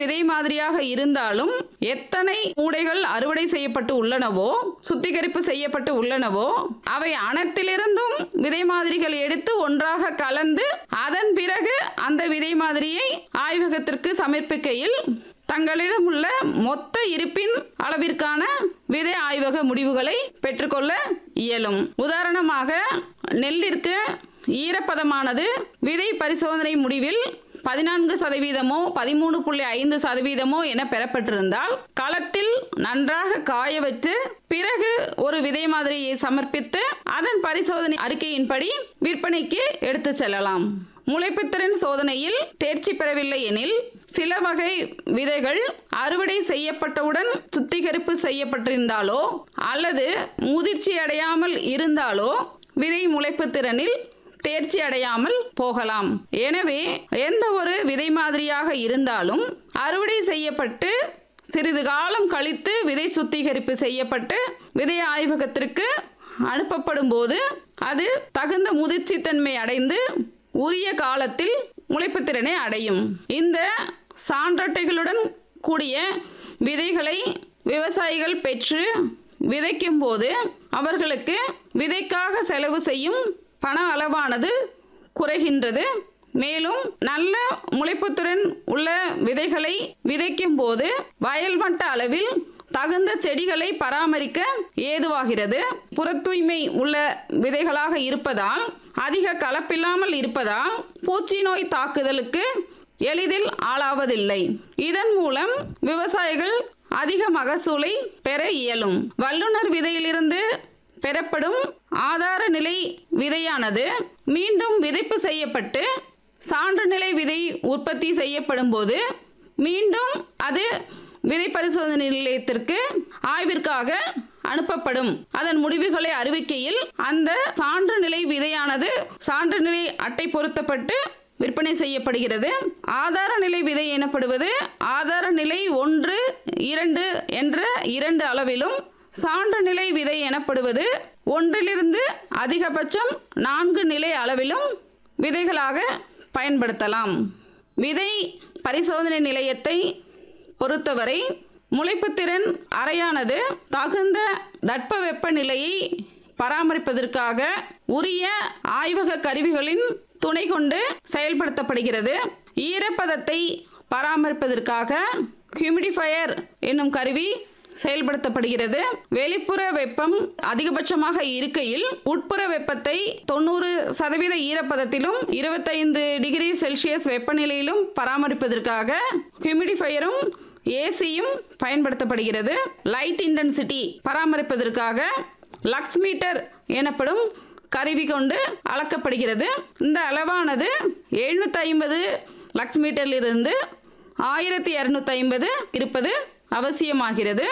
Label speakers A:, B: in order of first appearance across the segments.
A: விதை மாதிரியாக இருந்தாலும் எத்தனை மூடைகள் அறுவடை செய்யப்பட்டு உள்ளனவோ சுத்திகரிப்பு செய்யப்பட்டு உள்ளனவோ அவை அனைத்திலிருந்தும் விதை மாதிரிகள் எடுத்து ஒன்றாக கலந்து அதன் பிறகு அந்த விதை மாதிரியை ஆய்வகத்திற்கு சமர்ப்பிக்கையில் தங்களிடம் உள்ள மொத்த இருப்பின் அளவிற்கான விதை ஆய்வக முடிவுகளை பெற்றுக்கொள்ள இயலும் உதாரணமாக நெல்லிற்கு ஈரப்பதமானது விதை பரிசோதனை முடிவில் பதினான்கு சதவீதமோ பதிமூணு புள்ளி ஐந்து சதவீதமோ என பெறப்பட்டிருந்தால் களத்தில் நன்றாக காய வைத்து பிறகு ஒரு விதை மாதிரியை சமர்ப்பித்து அதன் பரிசோதனை அறிக்கையின்படி விற்பனைக்கு எடுத்து செல்லலாம் முளைப்புத்திறன் சோதனையில் தேர்ச்சி பெறவில்லை எனில் சில வகை விதைகள் அறுவடை செய்யப்பட்டவுடன் சுத்திகரிப்பு செய்யப்பட்டிருந்தாலோ அல்லது முதிர்ச்சி அடையாமல் இருந்தாலோ விதை முளைப்பு திறனில் தேர்ச்சி அடையாமல் போகலாம் எனவே எந்த ஒரு விதை மாதிரியாக இருந்தாலும் அறுவடை செய்யப்பட்டு சிறிது காலம் கழித்து விதை சுத்திகரிப்பு செய்யப்பட்டு விதை ஆய்வகத்திற்கு அனுப்பப்படும் போது அது தகுந்த முதிர்ச்சித்தன்மை அடைந்து உரிய காலத்தில் முளைப்புத்திறனை அடையும் இந்த சான்றட்டைகளுடன் கூடிய விதைகளை விவசாயிகள் பெற்று விதைக்கும் போது அவர்களுக்கு விதைக்காக செலவு செய்யும் பண அளவானது குறைகின்றது மேலும் நல்ல முளைப்புத்திறன் உள்ள விதைகளை விதைக்கும் போது வயல் மட்ட அளவில் தகுந்த செடிகளை பராமரிக்க ஏதுவாகிறது புற தூய்மை உள்ள விதைகளாக இருப்பதால் அதிக கலப்பில்லாமல் இருப்பதால் பூச்சி நோய் தாக்குதலுக்கு எளிதில் ஆளாவதில்லை இதன் மூலம் விவசாயிகள் அதிக மகசூலை பெற இயலும் வல்லுநர் விதையிலிருந்து பெறப்படும் ஆதார நிலை விதையானது மீண்டும் விதைப்பு செய்யப்பட்டு சான்று நிலை விதை உற்பத்தி செய்யப்படும் போது மீண்டும் அது விதை பரிசோதனை நிலையத்திற்கு ஆய்விற்காக அனுப்பப்படும் அதன் முடிவுகளை அறிவிக்கையில் அந்த சான்று நிலை விதையானது சான்று நிலை அட்டை பொருத்தப்பட்டு விற்பனை செய்யப்படுகிறது ஆதார நிலை விதை எனப்படுவது ஆதார நிலை ஒன்று இரண்டு என்ற இரண்டு அளவிலும் சான்று நிலை விதை எனப்படுவது ஒன்றிலிருந்து அதிகபட்சம் நான்கு நிலை அளவிலும் விதைகளாக பயன்படுத்தலாம் விதை பரிசோதனை நிலையத்தை பொறுத்தவரை முளைப்புத்திறன் அறையானது தகுந்த தட்பவெப்ப நிலையை பராமரிப்பதற்காக உரிய ஆய்வக கருவிகளின் துணை கொண்டு செயல்படுத்தப்படுகிறது ஈரப்பதத்தை பராமரிப்பதற்காக ஹியூமிடிஃபயர் என்னும் கருவி செயல்படுத்தப்படுகிறது வெளிப்புற வெப்பம் அதிகபட்சமாக இருக்கையில் உட்புற வெப்பத்தை தொண்ணூறு சதவீத ஈரப்பதத்திலும் இருபத்தைந்து டிகிரி செல்சியஸ் வெப்பநிலையிலும் பராமரிப்பதற்காக ஹியூமிடிஃபயரும் ஏசியும் பயன்படுத்தப்படுகிறது லைட் இன்டென்சிட்டி பராமரிப்பதற்காக லக்ஸ் மீட்டர் எனப்படும் கருவி கொண்டு அளக்கப்படுகிறது இந்த அளவானது எழுநூற்றி ஐம்பது லக்ஸ் மீட்டரிலிருந்து ஆயிரத்தி இரநூத்தி ஐம்பது இருப்பது அவசியமாகிறது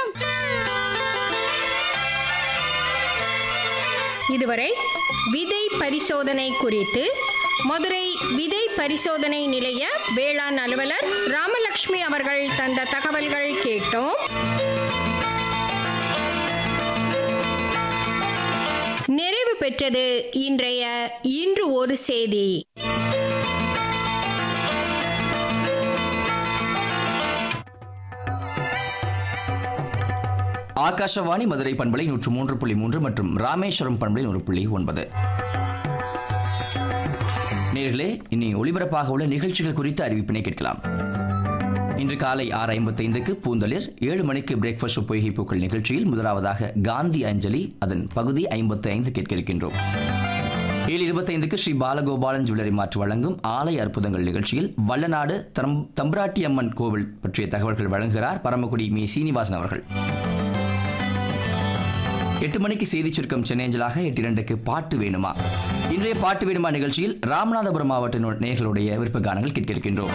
B: இதுவரை விதை பரிசோதனை குறித்து மதுரை விதை பரிசோதனை நிலைய வேளாண் அலுவலர் ராமலட்சுமி அவர்கள் தந்த தகவல்கள் கேட்டோம் நிறைவு பெற்றது இன்றைய இன்று ஒரு செய்தி
C: ஆகாஷவாணி மதுரை பண்பலை நூற்று மூன்று புள்ளி மூன்று மற்றும் ராமேஸ்வரம் பண்பலை நூறு புள்ளி ஒன்பது நேர்களே இனி ஒளிபரப்பாக உள்ள நிகழ்ச்சிகள் குறித்த அறிவிப்பினை கேட்கலாம் இன்று காலை ஆறு ஐம்பத்தைந்துக்கு பூந்தளிர் ஏழு மணிக்கு பிரேக்ஃபாஸ்ட் பொய்கை பூக்கள் நிகழ்ச்சியில் முதலாவதாக காந்தி அஞ்சலி அதன் பகுதி ஐம்பத்தி ஐந்து கேட்க இருக்கின்றோம் ஏழு இருபத்தைந்துக்கு ஸ்ரீ பாலகோபாலன் ஜுவல்லரி மாற்று வழங்கும் ஆலய அற்புதங்கள் நிகழ்ச்சியில் வல்லநாடு தம் தம்பராட்டி அம்மன் கோவில் பற்றிய தகவல்கள் வழங்குகிறார் பரமக்குடி மீ சீனிவாசன் அவர்கள் எட்டு மணிக்கு செய்தி சுருக்கம் சென்னேஞ்சலாக எட்டு இரண்டுக்கு பாட்டு வேணுமா இன்றைய பாட்டு வேணுமா நிகழ்ச்சியில் ராமநாதபுரம் மாவட்ட நோ- நேயர்களுடைய விருப்ப கானங்கள் கேட்க இருக்கின்றோம்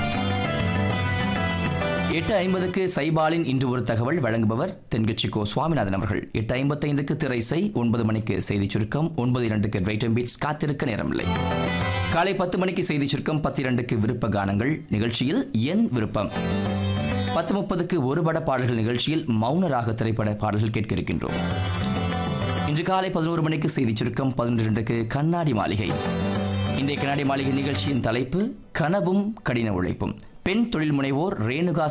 C: எட்டு ஐம்பதுக்கு சைபாலின் இன்று ஒரு தகவல் வழங்குபவர் தென்கட்சி கோ சுவாமிநாதன் அவர்கள் எட்டு ஐம்பத்தைந்துக்கு திரைசை ஒன்பது மணிக்கு செய்தி சுருக்கம் ஒன்பது இரண்டுக்கு ரைட்டம் பீட்ஸ் காத்திருக்க நேரமில்லை காலை பத்து மணிக்கு செய்தி சுருக்கம் பத்து இரண்டுக்கு விருப்ப கானங்கள் நிகழ்ச்சியில் என் விருப்பம் பத்து முப்பதுக்கு ஒரு பட பாடல்கள் நிகழ்ச்சியில் மௌன ராக திரைப்பட பாடல்கள் கேட்க இருக்கின்றோம் இன்று காலை பதினோரு மணிக்கு செய்தி சுருக்கம் பதினொன்று இரண்டுக்கு கண்ணாடி மாளிகை இன்றைய கண்ணாடி மாளிகை நிகழ்ச்சியின் தலைப்பு கனவும் கடின உழைப்பும் பெண் தொழில் முனைவோர் ரேணுகா